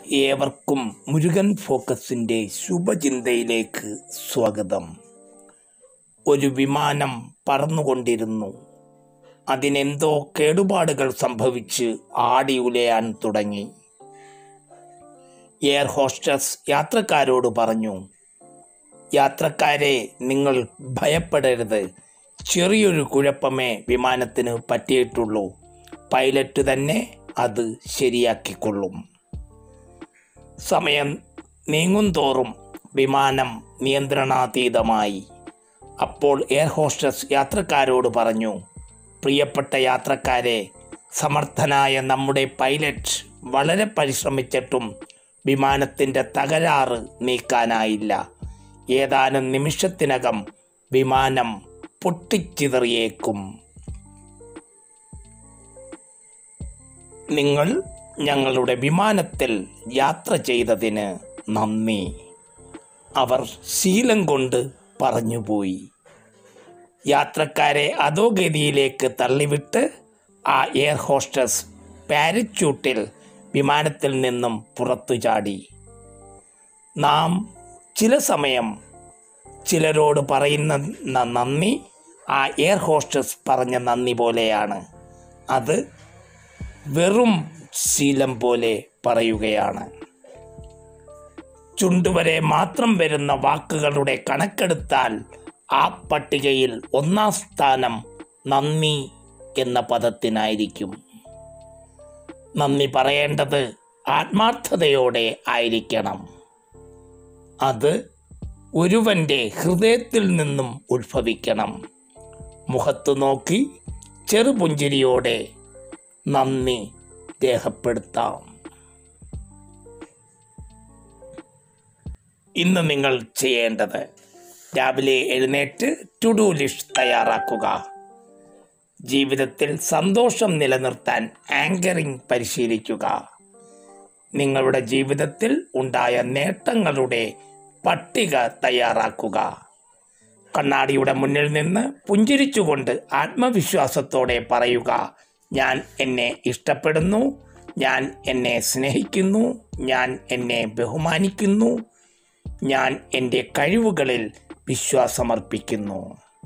ഏവർക്കും മുരുകൻ ഫോക്കസിൻ്റെ ശുഭചിന്തയിലേക്ക് സ്വാഗതം ഒരു വിമാനം പറന്നുകൊണ്ടിരുന്നു അതിനെന്തോ കേടുപാടുകൾ സംഭവിച്ച് ആടി ഉലയാൻ തുടങ്ങി എയർ ഹോസ്റ്റസ് യാത്രക്കാരോട് പറഞ്ഞു യാത്രക്കാരെ നിങ്ങൾ ഭയപ്പെടരുത് ചെറിയൊരു കുഴപ്പമേ വിമാനത്തിന് പറ്റിയിട്ടുള്ളൂ പൈലറ്റ് തന്നെ അത് ശരിയാക്കിക്കൊള്ളും സമയം നീങ്ങുന്തോറും വിമാനം നിയന്ത്രണാതീതമായി അപ്പോൾ എയർ ഹോസ്റ്റസ് യാത്രക്കാരോട് പറഞ്ഞു പ്രിയപ്പെട്ട യാത്രക്കാരെ സമർത്ഥനായ നമ്മുടെ പൈലറ്റ് വളരെ പരിശ്രമിച്ചിട്ടും വിമാനത്തിൻ്റെ തകരാറ് നീക്കാനായില്ല ഏതാനും നിമിഷത്തിനകം വിമാനം പൊട്ടിച്ചിതറിയേക്കും നിങ്ങൾ ഞങ്ങളുടെ വിമാനത്തിൽ യാത്ര ചെയ്തതിന് നന്ദി അവർ ശീലം കൊണ്ട് പറഞ്ഞുപോയി യാത്രക്കാരെ അധോഗതിയിലേക്ക് തള്ളിവിട്ട് ആ എയർ ഹോസ്റ്റസ് പാരച്യൂട്ടിൽ വിമാനത്തിൽ നിന്നും പുറത്തു ചാടി നാം ചില സമയം ചിലരോട് പറയുന്ന ന- നന്ദി ആ എയർ ഹോസ്റ്റസ് പറഞ്ഞ നന്ദി പോലെയാണ് അത് വെറും ശീലം പോലെ പറയുകയാണ് ചുണ്ടുവരെ മാത്രം വരുന്ന വാക്കുകളുടെ കണക്കെടുത്താൽ ആ പട്ടികയിൽ ഒന്നാം സ്ഥാനം നന്ദി എന്ന പദത്തിനായിരിക്കും നന്ദി പറയേണ്ടത് ആത്മാർത്ഥതയോടെ ആയിരിക്കണം അത് ഒരുവൻ്റെ ഹൃദയത്തിൽ നിന്നും ഉത്ഭവിക്കണം മുഖത്ത് നോക്കി ചെറുപുഞ്ചിരിയോടെ നന്ദി രേഖപ്പെടുത്താം ഇന്ന് നിങ്ങൾ ചെയ്യേണ്ടത് രാവിലെ എഴുന്നേറ്റ് ടു ഡു ലിസ്റ്റ് തയ്യാറാക്കുക ജീവിതത്തിൽ സന്തോഷം നിലനിർത്താൻ ആങ്കറിംഗ് പരിശീലിക്കുക നിങ്ങളുടെ ജീവിതത്തിൽ ഉണ്ടായ നേട്ടങ്ങളുടെ പട്ടിക തയ്യാറാക്കുക കണ്ണാടിയുടെ മുന്നിൽ നിന്ന് പുഞ്ചിരിച്ചുകൊണ്ട് ആത്മവിശ്വാസത്തോടെ പറയുക ഞാൻ എന്നെ ഇഷ്ടപ്പെടുന്നു ഞാൻ എന്നെ സ്നേഹിക്കുന്നു ഞാൻ എന്നെ ബഹുമാനിക്കുന്നു ഞാൻ എൻ്റെ കഴിവുകളിൽ വിശ്വാസമർപ്പിക്കുന്നു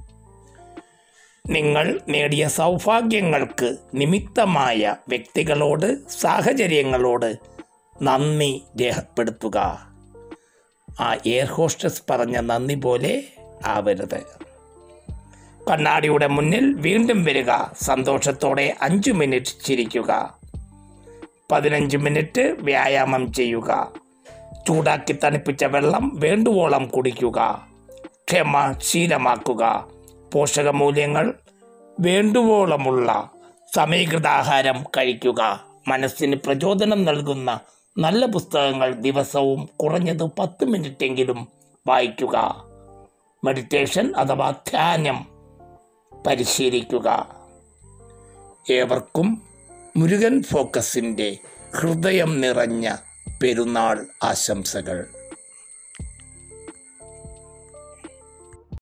നിങ്ങൾ നേടിയ സൗഭാഗ്യങ്ങൾക്ക് നിമിത്തമായ വ്യക്തികളോട് സാഹചര്യങ്ങളോട് നന്ദി രേഖപ്പെടുത്തുക ആ എയർ ഹോസ്റ്റസ് പറഞ്ഞ നന്ദി പോലെ ആവരുത് കണ്ണാടിയുടെ മുന്നിൽ വീണ്ടും വരിക സന്തോഷത്തോടെ അഞ്ച് മിനിറ്റ് ചിരിക്കുക പതിനഞ്ച് മിനിറ്റ് വ്യായാമം ചെയ്യുക ചൂടാക്കി തണുപ്പിച്ച വെള്ളം വേണ്ടുവോളം കുടിക്കുക ക്ഷമ ശീലമാക്കുക പോഷകമൂല്യങ്ങൾ വേണ്ടുവോളമുള്ള സമീകൃതാഹാരം കഴിക്കുക മനസ്സിന് പ്രചോദനം നൽകുന്ന നല്ല പുസ്തകങ്ങൾ ദിവസവും കുറഞ്ഞത് പത്ത് മിനിറ്റെങ്കിലും വായിക്കുക മെഡിറ്റേഷൻ അഥവാ ധ്യാനം പരിശീലിക്കുക ഏവർക്കും മുരുകൻ ഫോക്കസിൻ്റെ ഹൃദയം നിറഞ്ഞ പെരുന്നാൾ ആശംസകൾ